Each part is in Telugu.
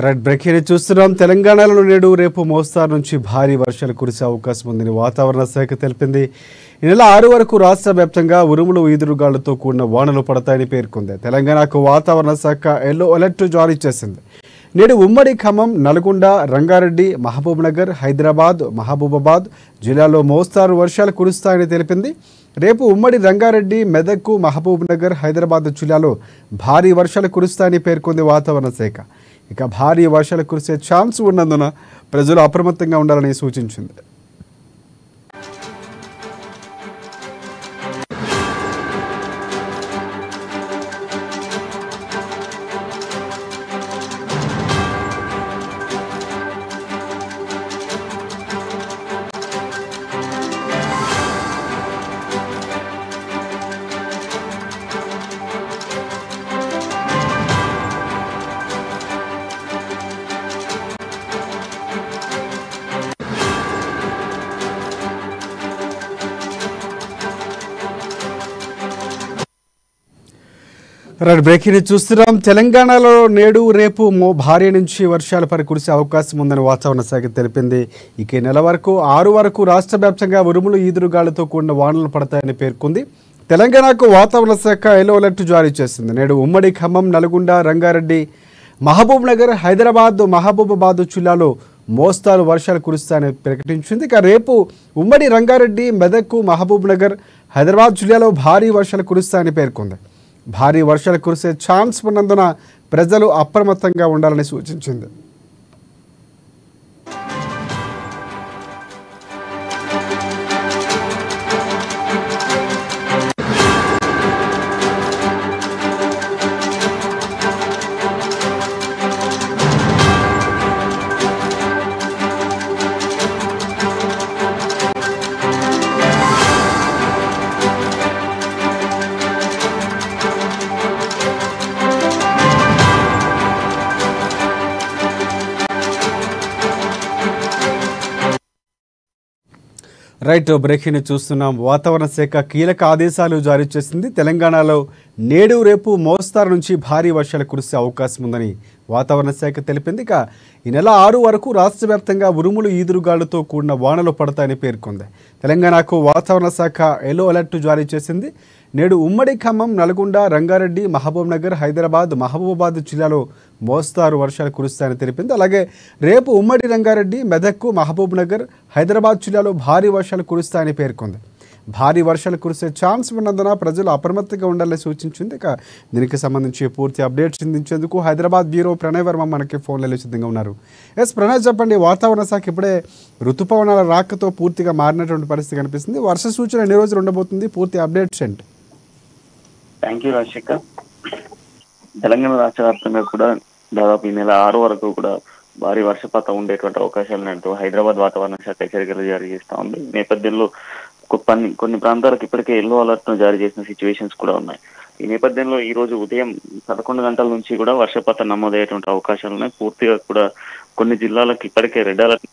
రైట్ బ్రేకింగ్ చూస్తున్నాం తెలంగాణలో నేడు రేపు మోస్తారు నుంచి భారీ వర్షాలు కురిసే అవకాశం ఉందని వాతావరణ శాఖ తెలిపింది ఈ నెల ఆరు వరకు రాష్ట్ర వ్యాప్తంగా ఉరుములు ఈదురుగాళ్లతో కూడిన వానలు పడతాయని పేర్కొంది తెలంగాణకు వాతావరణ శాఖ ఎల్లో అలర్ట్ జారీ చేసింది నేడు ఉమ్మడి ఖమ్మం నల్గొండ రంగారెడ్డి మహబూబ్ నగర్ హైదరాబాద్ మహబూబాబాద్ జిల్లాలో మోస్తారు వర్షాలు కురుస్తాయని తెలిపింది రేపు ఉమ్మడి రంగారెడ్డి మెదక్ మహబూబ్ నగర్ హైదరాబాద్ జిల్లాలో భారీ వర్షాలు కురుస్తాయని పేర్కొంది వాతావరణ శాఖ ఇక భారీ వర్షాలు కురిసే ఛాన్స్ ఉన్నందున ప్రజలు అప్రమత్తంగా ఉండాలని సూచించింది రైట్ బ్రేకింగ్ న్యూస్ చూస్తున్నాం తెలంగాణలో నేడు రేపు మో భారీ నుంచి వర్షాలు పరి కురిసే అవకాశం ఉందని వాతావరణ శాఖ తెలిపింది ఇక ఈ నెల వరకు ఆరు వరకు రాష్ట్ర వ్యాప్తంగా ఉరుములు ఈదురుగాలతో కూడిన వానలు పడతాయని పేర్కొంది తెలంగాణకు వాతావరణ శాఖ ఎల్లో అలర్ట్ జారీ చేసింది నేడు ఉమ్మడి ఖమ్మం నల్గొండ రంగారెడ్డి మహబూబ్ నగర్ హైదరాబాద్ మహబూబాబాద్ జిల్లాలో మోస్తారు వర్షాలు కురుస్తాయని ప్రకటించింది ఇక రేపు ఉమ్మడి రంగారెడ్డి మెదక్ మహబూబ్ నగర్ హైదరాబాద్ జిల్లాలో భారీ వర్షాలు కురుస్తాయని పేర్కొంది భారీ వర్షాలు కురిసే ఛాన్స్ ఉన్నందున ప్రజలు అప్రమత్తంగా ఉండాలని సూచించింది రైట్ బ్రేకింగ్ న్యూస్ చూస్తున్నాం వాతావరణ శాఖ కీలక ఆదేశాలు జారీ చేసింది తెలంగాణలో నేడు రేపు మోస్తారు నుంచి భారీ వర్షాలు కురిసే అవకాశం ఉందని వాతావరణ శాఖ తెలిపింది ఇక ఈ నెల ఆరు వరకు రాష్ట్ర వ్యాప్తంగా ఉరుములు ఈదురుగాలులతో కూడిన వానలు పడతాయని పేర్కొంది తెలంగాణకు వాతావరణ శాఖ ఎల్లో అలర్ట్ జారీ చేసింది నేడు ఉమ్మడి ఖమ్మం నల్గొండ రంగారెడ్డి మహబూబ్ నగర్ హైదరాబాద్ మహబూబాబాద్ జిల్లాలో మోస్తారు వర్షాలు కురుస్తాయని తెలిపింది అలాగే రేపు ఉమ్మడి రంగారెడ్డి మెదక్ మహబూబ్ నగర్ హైదరాబాద్ జిల్లాలో భారీ వర్షాలు కురుస్తాయని పేర్కొంది భారీ వర్షాలు కురిసే ఛాన్స్ ఉన్నందున ప్రజలు అప్రమత్తంగా ఉండాలని సూచించింది ఇక దీనికి సంబంధించి పూర్తి అప్డేట్స్ అందించేందుకు హైదరాబాద్ బ్యూరో ప్రణయ్ వర్మ మనకి ఫోన్లలో సిద్ధంగా ఉన్నారు ఎస్ ప్రణయ్ చెప్పండి వాతావరణ శాఖ ఇప్పుడే ఋతుపవనాల రాకతో పూర్తిగా మారినటువంటి పరిస్థితి కనిపిస్తుంది వర్ష సూచన ఎన్ని రోజులు ఉండబోతుంది పూర్తి అప్డేట్స్ ఏంటి థ్యాంక్ యూ రాజశేఖర్ తెలంగాణ రాష్ట్ర వ్యాప్తంగా కూడా దాదాపు ఈ నెల ఆరు వరకు కూడా భారీ వర్షపాతం ఉండేటువంటి అవకాశాలు అంటూ హైదరాబాద్ వాతావరణ శాఖ హెచ్చరికలు జారీ చేస్తా ఉంది ఈ నేపథ్యంలో కొ- కొన్ని కొన్ని ప్రాంతాలకు ఇప్పటికే ఎల్లో అలర్ట్ ను జారీ చేసిన సిచ్యువేషన్స్ కూడా ఉన్నాయి ఈ నేపథ్యంలో ఈ రోజు ఉదయం పదకొండు గంటల నుంచి కూడా వర్షపాతం నమోదయ్యేటువంటి అవకాశాలు ఉన్నాయి పూర్తిగా కూడా కొన్ని జిల్లాలకు ఇప్పటికే రెడ్ అలర్ట్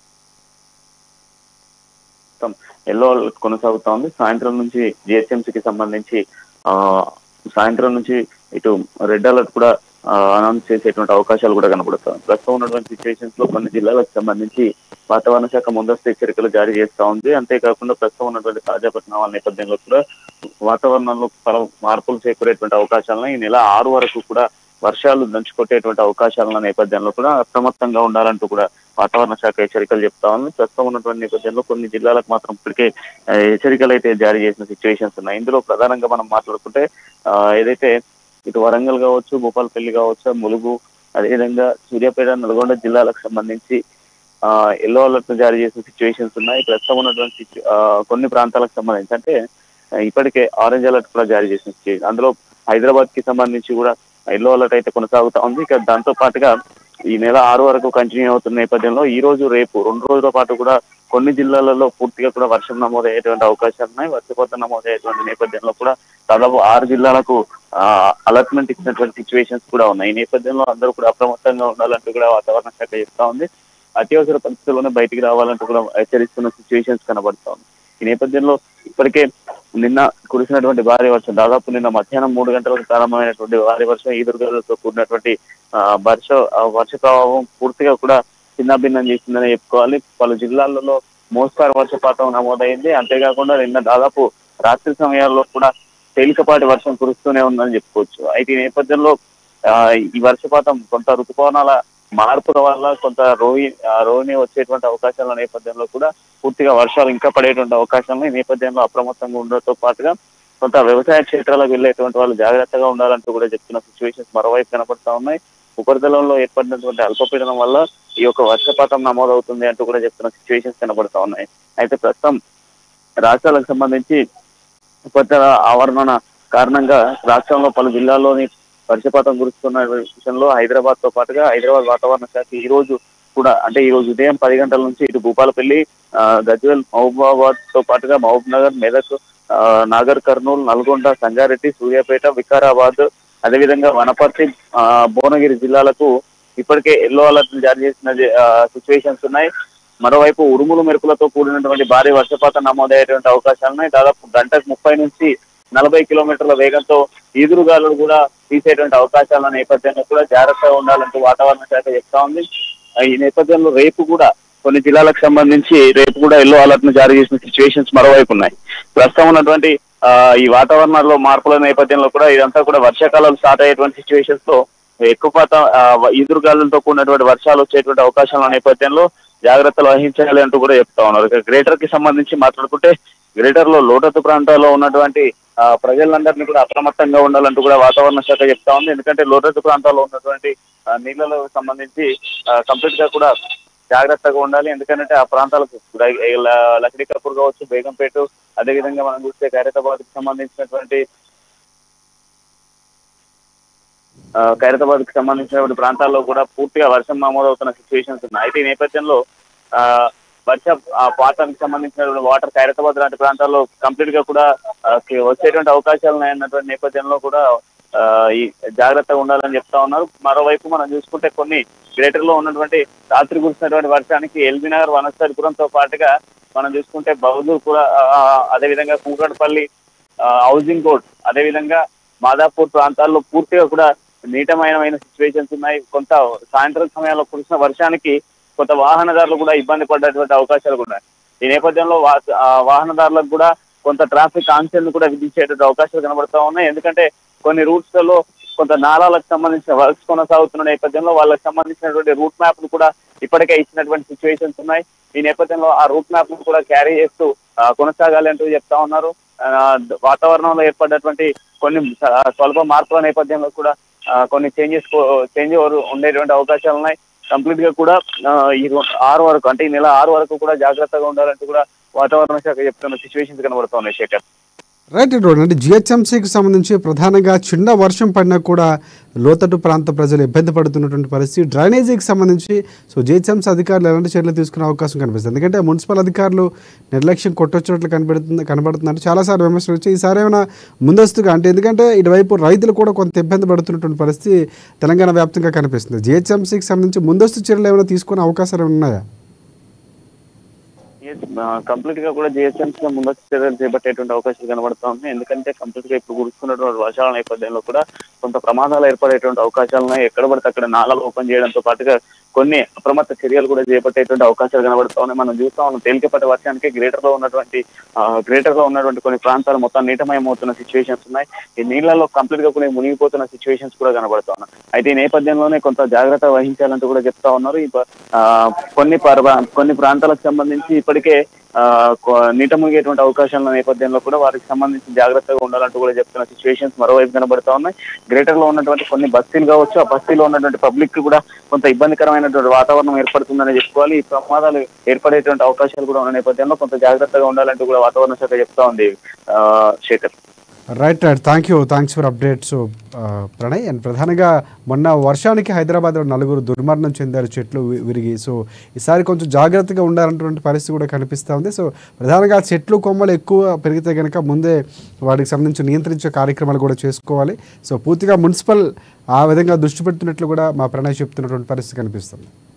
ఎల్లో అలర్ట్ కొనసాగుతా ఉంది సాయంత్రం నుంచి జిహెచ్ఎంసీకి సంబంధించి ఆ సాయంత్రం నుంచి ఇటు రెడ్ అలర్ట్ కూడా అనౌన్స్ చేసేటువంటి అవకాశాలు కూడా కనబడుతాయి ప్రస్తుతం ఉన్నటువంటి సిచ్యువేషన్స్ లో కొన్ని జిల్లాలకు సంబంధించి వాతావరణ శాఖ ముందస్తు హెచ్చరికలు జారీ చేస్తా ఉంది అంతేకాకుండా ప్రస్తుతం ఉన్నటువంటి తాజా పరిణామాల నేపథ్యంలో కూడా వాతావరణంలో పలు మార్పులు చేకూరేటువంటి అవకాశాలను ఈ నెల ఆరు వరకు కూడా వర్షాలు దంచుకొట్టేటువంటి అవకాశాల నేపథ్యంలో కూడా అప్రమత్తంగా ఉండాలంటూ కూడా వాతావరణ శాఖ హెచ్చరికలు చెప్తా ఉంది ప్రస్తుతం ఉన్నటువంటి నేపథ్యంలో కొన్ని జిల్లాలకు మాత్రం ఇప్పటికే ఆ, హెచ్చరికలు అయితే జారీ చేసిన సిచ్యువేషన్స్ ఉన్నాయి ఇందులో ప్రధానంగా మనం మాట్లాడుకుంటే ఆ, ఏదైతే ఇటు వరంగల్ కావచ్చు భూపాలపల్లి కావచ్చు ములుగు అదేవిధంగా సూర్యాపేట నల్గొండ జిల్లాలకు సంబంధించి ఎల్లో అలర్ట్ జారీ చేసిన సిచ్యువేషన్స్ ఉన్నాయి ప్రస్తుతం ఉన్నటువంటి situ- ఆ, కొన్ని ప్రాంతాలకు సంబంధించి అంటే ఆ, ఇప్పటికే ఆరెంజ్ అలర్ట్ కూడా జారీ చేసిన సిచ్యువేషన్ అందులో హైదరాబాద్ కి సంబంధించి కూడా ఎల్లో అలర్ట్ అయితే కొనసాగుతా ఉంది ఇక దాంతో పాటుగా ఈ నెల ఆరు వరకు కంటిన్యూ అవుతున్న నేపథ్యంలో ఈ రోజు రేపు రెండు రోజుల పాటు కూడా కొన్ని జిల్లాలలో పూర్తిగా కూడా వర్షం నమోదయ్యేటువంటి అవకాశాలు ఉన్నాయి వర్షపాతం నమోదయ్యేటువంటి నేపథ్యంలో కూడా దాదాపు ఆరు జిల్లాలకు అలర్ట్మెంట్ ఇచ్చినటువంటి సిచ్యువేషన్స్ కూడా ఉన్నాయి ఈ నేపథ్యంలో అందరూ కూడా అప్రమత్తంగా ఉండాలంటూ కూడా వాతావరణ శాఖ చెప్తా ఉంది అత్యవసర పరిస్థితుల్లోనే బయటికి రావాలంటూ కూడా హెచ్చరిస్తున్న సిచ్యువేషన్స్ కనబడతా ఉంది ఈ నేపథ్యంలో ఇప్పటికే నిన్న కురిసినటువంటి భారీ వర్షం దాదాపు నిన్న మధ్యాహ్నం మూడు గంటలకు ప్రారంభమైనటువంటి భారీ వర్షం ఈదురుగాలతో కూడినటువంటి ఆ, వర్ష ఆ, వర్ష ప్రభావం పూర్తిగా కూడా చిన్నభిన్నం చేసిందని చెప్పుకోవాలి పలు జిల్లాలలో మోస్తారు వర్షపాతం నమోదైంది అంతేకాకుండా నిన్న దాదాపు రాత్రి సమయాల్లో కూడా తేలికపాటి వర్షం కురుస్తూనే ఉందని చెప్పుకోవచ్చు అయితే ఈ నేపథ్యంలో ఆ, ఈ వర్షపాతం కొంత ఋతుపవనాల మార్పుల వల్ల కొంత రోహి ఆ, రోహిణి వచ్చేటువంటి అవకాశాల నేపథ్యంలో కూడా పూర్తిగా వర్షాలు ఇంకా పడేటువంటి అవకాశాలు ఈ నేపథ్యంలో అప్రమత్తంగా ఉండడంతో పాటుగా కొంత వ్యవసాయ క్షేత్రాలకు వెళ్ళేటువంటి వాళ్ళు జాగ్రత్తగా ఉండాలంటూ కూడా చెప్తున్న సిచ్యువేషన్స్ మరోవైపు కనపడతా ఉన్నాయి ఉపరితలంలో ఏర్పడినటువంటి అల్పపీడనం వల్ల ఈ యొక్క వర్షపాతం నమోదవుతుంది అంటూ కూడా చెప్తున్న సిచ్యువేషన్స్ కనబడతా ఉన్నాయి అయితే ప్రస్తుతం రాష్ట్రాలకు సంబంధించి ఉపరితల ఆవరణ కారణంగా రాష్ట్రంలో పలు జిల్లాల్లోని వర్షపాతం కురుస్తున్న విషయంలో హైదరాబాద్ తో పాటుగా హైదరాబాద్ వాతావరణ శాఖ ఈ రోజు కూడా అంటే ఈ రోజు ఉదయం పది గంటల నుంచి ఇటు భూపాలపల్లి ఆ, గజ్వేల్ మహబూబాబాద్ తో పాటుగా మహబూబ్ నగర్ మెదక్ ఆ, నాగర్ కర్నూలు నల్గొండ సంగారెడ్డి సూర్యాపేట వికారాబాద్ అదేవిధంగా వనపర్తి ఆ, భువనగిరి జిల్లాలకు ఇప్పటికే ఎల్లో అలర్ట్ జారీ చేసిన సిచ్యువేషన్స్ ఉన్నాయి మరోవైపు ఉరుములు మెరుపులతో కూడినటువంటి భారీ వర్షపాతం నమోదయ్యేటువంటి అవకాశాలు ఉన్నాయి దాదాపు గంటకు ముప్పై నుంచి నలభై కిలోమీటర్ల వేగంతో ఈదురుగాలు కూడా తీసేటువంటి అవకాశాల నేపథ్యంలో కూడా జాగ్రత్తగా ఉండాలంటూ వాతావరణ శాఖ చెప్తా ఉంది ఆ, ఈ నేపథ్యంలో రేపు కూడా కొన్ని జిల్లాలకు సంబంధించి రేపు కూడా ఎల్లో అలర్ట్ ను జారీ చేసిన సిచ్యువేషన్స్ మరోవైపు ఉన్నాయి ప్రస్తుతం ఉన్నటువంటి ఆ, ఈ వాతావరణంలో మార్పుల నేపథ్యంలో కూడా ఇదంతా కూడా వర్షాకాలం స్టార్ట్ అయ్యేటువంటి సిచ్యువేషన్స్ లో ఎక్కువ శాతం ఆ, ఈదురుగాలులతో కూడినటువంటి వర్షాలు వచ్చేటువంటి అవకాశాల నేపథ్యంలో జాగ్రత్తలు వహించాలి అంటూ కూడా చెప్తా ఉన్నారు ఇక గ్రేటర్ కి సంబంధించి మాట్లాడుకుంటే గ్రేటర్ లో లోటత్తు ప్రాంతాల్లో ఉన్నటువంటి ఆ, ప్రజలందరినీ కూడా అప్రమత్తంగా ఉండాలంటూ కూడా వాతావరణ శాఖ చెప్తా ఉంది ఎందుకంటే లోటత్తు ప్రాంతాల్లో ఉన్నటువంటి ఆ, నీళ్లకు సంబంధించి కంప్లీట్ గా కూడా జాగ్రత్తగా ఉండాలి ఎందుకంటే ఆ ప్రాంతాలకు లై- ల- లక్డీ కపూర్ కావచ్చు బేగంపేట అదేవిధంగా మనం చూస్తే ఖైరతాబాద్ కి సంబంధించినటువంటి ఆ, ఖైరతాబాద్ కి సంబంధించినటువంటి ప్రాంతాల్లో కూడా పూర్తిగా వర్షం నమోదవుతున్న సిచ్యువేషన్స్ ఉన్నాయి అయితే ఈ నేపథ్యంలో ఆ, వర్ష ఆ, పాతానికి సంబంధించినటువంటి వాటర్ ఖైరతాబాద్ లాంటి ప్రాంతాల్లో కంప్లీట్ గా కూడా ఆ, కి- వచ్చేటువంటి అవకాశాలు ఉన్నాయన్నటువంటి నేపథ్యంలో కూడా ఆ, ఈ జాగ్రత్తగా ఉండాలని చెప్తా ఉన్నారు మరోవైపు మనం చూసుకుంటే కొన్ని గ్రేటర్ లో ఉన్నటువంటి రాత్రి కురిసినటువంటి వర్షానికి ఎల్బీ నగర్ వనస్థలిపురంతో పాటుగా మనం చూసుకుంటే బౌదూర్ కూడా ఆ, అదేవిధంగా కూకట్పల్లి ఆ, హౌసింగ్ కోర్ట్ అదేవిధంగా మాదాపూర్ ప్రాంతాల్లో పూర్తిగా కూడా నీటమయమైన సిచ్యువేషన్స్ ఉన్నాయి కొంత సాయంత్రం సమయంలో కురిసిన వర్షానికి కొంత వాహనదారులు కూడా ఇబ్బంది పడ్డటువంటి అవకాశాలు కూడా ఉన్నాయి ఈ నేపథ్యంలో వా- ఆ, వాహనదారులకు కూడా కొంత ట్రాఫిక్ ఆంక్షలు కూడా విధించేటువంటి అవకాశాలు కనబడతా ఉన్నాయి ఎందుకంటే కొన్ని రూట్స్ లలో కొంత నాలాలకు సంబంధించిన వర్క్స్ కొనసాగుతున్న నేపథ్యంలో వాళ్ళకి సంబంధించినటువంటి రూట్ మ్యాప్ కూడా ఇప్పటికే ఇచ్చినటువంటి సిచ్యువేషన్స్ ఉన్నాయి ఈ నేపథ్యంలో ఆ రూట్ మ్యాప్ కూడా క్యారీ చేస్తూ ఆ, కొనసాగాలి అంటూ చెప్తా ఉన్నారు ఆ, వాతావరణంలో ఏర్పడినటువంటి కొన్ని స- స్వల్ప మార్పుల నేపథ్యంలో కూడా ఆ, కొన్ని చేంజెస్ చేంజ్ ఉండేటువంటి అవకాశాలు ఉన్నాయి కంప్లీట్ గా కూడా ఆ, ఈ రో- ఆరు వరకు అంటే ఈ నెల ఆరు వరకు కూడా జాగ్రత్తగా ఉండాలంటూ కూడా వాతావరణ శాఖ చెప్తున్న సిచ్యువేషన్స్ కనబడుతున్నాయి శేఖర్ రైట్ రోడ్ అంటే జిహెచ్ఎంసీకి సంబంధించి ప్రధానంగా చిన్న వర్షం పడినా కూడా లోతట్టు ప్రాంత ప్రజలు ఇబ్బంది పడుతున్నటువంటి పరిస్థితి డ్రైనేజీకి సంబంధించి సో జిహెచ్ఎంసీ అధికారులు ఎలాంటి చర్యలు తీసుకునే అవకాశం కనిపిస్తుంది ఎందుకంటే మున్సిపల్ అధికారులు నిర్లక్ష్యం కొట్టొచ్చినట్లు కనబడుతుంది కనబడుతున్నారు చాలాసార్లు విమర్శలు వచ్చాయి ఈసారి ఏమైనా ముందస్తుగా అంటే ఎందుకంటే ఇటువైపు రైతులు కూడా కొంత ఇబ్బంది పడుతున్నటువంటి పరిస్థితి తెలంగాణ వ్యాప్తంగా కనిపిస్తుంది జిహెచ్ఎంసీకి సంబంధించి ముందస్తు చర్యలు ఏమైనా తీసుకునే అవకాశాలు ఉన్నాయా కంప్లీట్ గా కూడా జిహెచ్ఎంసీ ముందస్తు చర్యలు చేపట్టేటువంటి అవకాశాలు కనబడతా ఉన్నాయి ఎందుకంటే కంప్లీట్ గా ఇప్పుడు కురుస్తున్నటువంటి వర్షాల నేపథ్యంలో కూడా కొంత ప్రమాదాలు ఏర్పడేటువంటి అవకాశాలు ఉన్నాయి ఎక్కడ పడితే అక్కడ నాలాలు ఓపెన్ చేయడంతో పాటుగా కొన్ని అప్రమత్త చర్యలు కూడా చేపట్టేటువంటి అవకాశాలు కనబడతా ఉన్నాయి మనం చూస్తా ఉన్నాం తేలికపాటి వర్షానికి గ్రేటర్ లో ఉన్నటువంటి గ్రేటర్ లో ఉన్నటువంటి కొన్ని ప్రాంతాలు మొత్తం నీటమయం అవుతున్న సిచ్యువేషన్స్ ఉన్నాయి ఈ నీళ్లలో కంప్లీట్ గా కొన్ని మునిగిపోతున్న సిచ్యువేషన్స్ కూడా కనబడతా ఉన్నాయి అయితే ఈ నేపథ్యంలోనే కొంత జాగ్రత్త వహించాలంటూ కూడా చెప్తా ఉన్నారు ఈ ప- ఆ, కొన్ని పర్వ కొన్ని ప్రాంతాలకు సంబంధించి ఇప్పటికే ఆ, కొ- నీట మునిగేటువంటి అవకాశాల నేపథ్యంలో కూడా వారికి సంబంధించి జాగ్రత్తగా ఉండాలంటూ కూడా చెప్తున్న సిచ్యువేషన్స్ మరోవైపు కనబడతా ఉన్నాయి గ్రేటర్ లో ఉన్నటువంటి కొన్ని బస్తీలు కావచ్చు ఆ బస్తీలో ఉన్నటువంటి పబ్లిక్ కూడా కొంత ఇబ్బందికరమైనటువంటి వాతావరణం ఏర్పడుతుందని చెప్పుకోవాలి ఈ ప్రమాదాలు ఏర్పడేటువంటి అవకాశాలు కూడా ఉన్న నేపథ్యంలో కొంత జాగ్రత్తగా ఉండాలంటూ కూడా వాతావరణ శాఖ చెప్తా ఉంది ఆ, Shekhar right right thank you thanks for updates Pranay and ప్రధానంగా మొన్న వర్షానికి హైదరాబాద్లో నలుగురు దుర్మరణం చెందారు చెట్లు వి- విరిగి సో ఈసారి కొంచెం జాగ్రత్తగా ఉండాలన్నటువంటి పరిస్థితి కూడా కనిపిస్తూ ఉంది సో ప్రధానంగా చెట్లు కొమ్మలు ఎక్కువ పెరిగితే కనుక ముందే వాటికి సంబంధించి నియంత్రించే కార్యక్రమాలు కూడా చేసుకోవాలి సో పూర్తిగా మున్సిపల్ ఆ విధంగా దృష్టి పెడుతున్నట్లు కూడా మా ప్రణయ్ చెప్తున్నటువంటి పరిస్థితి కనిపిస్తుంది